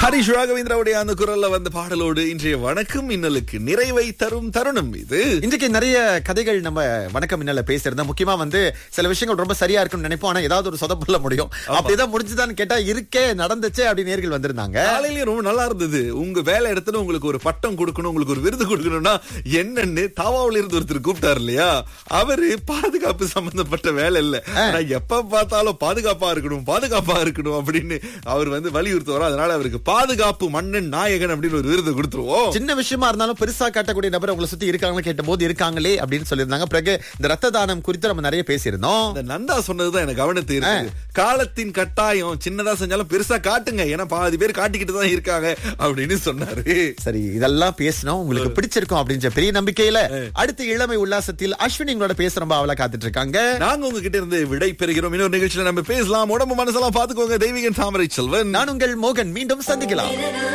ஹரிஷ் ராகவேந்திராவுடைய அந்த குரல்ல வந்த பாடலோடு இன்றைய வணக்கம் இன்னலுக்கு நிறைவை தரும் தருணம் இது இன்றைக்கு நிறைய கதைகள் நம்ம வணக்கம் மின்னல பேசியிருந்தோம் முக்கியமா வந்து சில விஷயங்கள் ரொம்ப சரியா இருக்கும்னு நினைப்போம் ஆனா ஏதாவது ஒரு சொதப்பல்ல முடியும் அப்படிதான் முடிஞ்சுதான்னு கேட்டா இருக்கே நடந்துச்சே அப்படி நேர்கள் வந்திருந்தாங்க காலையிலயும் ரொம்ப நல்லா இருந்தது உங்க வேலை இடத்துல உங்களுக்கு ஒரு பட்டம் கொடுக்கணும் உங்களுக்கு ஒரு விருது கொடுக்கணும்னா என்னன்னு தாவாவில இருந்து ஒருத்தர் கூப்பிட்டாரு இல்லையா அவரு பாதுகாப்பு சம்பந்தப்பட்ட வேலை இல்ல ஆனா எப்ப பார்த்தாலும் பாதுகாப்பா இருக்கணும் பாதுகாப்பா இருக்கணும் அப்படின்னு அவர் வந்து வலியுறுத்துவார் அதனால அவருக்கு பாதுகாப்பு மன்னன் நாயகன் அப்படின்னு ஒரு விருது கொடுத்துருவோம் சின்ன விஷயமா இருந்தாலும் பெருசா காட்டக்கூடிய நபர் உங்களை சுத்தி இருக்காங்கன்னு கேட்டபோது இருக்காங்களே அப்படின்னு சொல்லியிருந்தாங்க பிறகு இந்த ரத்த தானம் குறித்து நம்ம நிறைய பேசியிருந்தோம் அந்த நந்தா சொன்னதுதான் எனக்கு கவனத்தை இருக்கு காலத்தின் கட்டாயம் சின்னதா செஞ்சாலும் பெருசா காட்டுங்க ஏன்னா பாதி பேர் காட்டிக்கிட்டு தான் இருக்காங்க அப்படின்னு சொன்னாரு சரி இதெல்லாம் பேசணும் உங்களுக்கு பிடிச்சிருக்கும் அப்படின்ற பெரிய நம்பிக்கையில அடுத்த இளமை உல்லாசத்தில் அஸ்வினி உங்களோட பேச ரொம்ப அவளா காத்துட்டு இருக்காங்க நாங்க உங்ககிட்ட இருந்து விடை பெறுகிறோம் இன்னொரு நிகழ்ச்சியில நம்ம பேசலாம் உடம்பு மனசெல்லாம் பாத்துக்கோங்க தெய்வீகன் தாமரை செல்வன் நான் உங்கள் மோகன் மீண்டும் சந்திக்கலாம்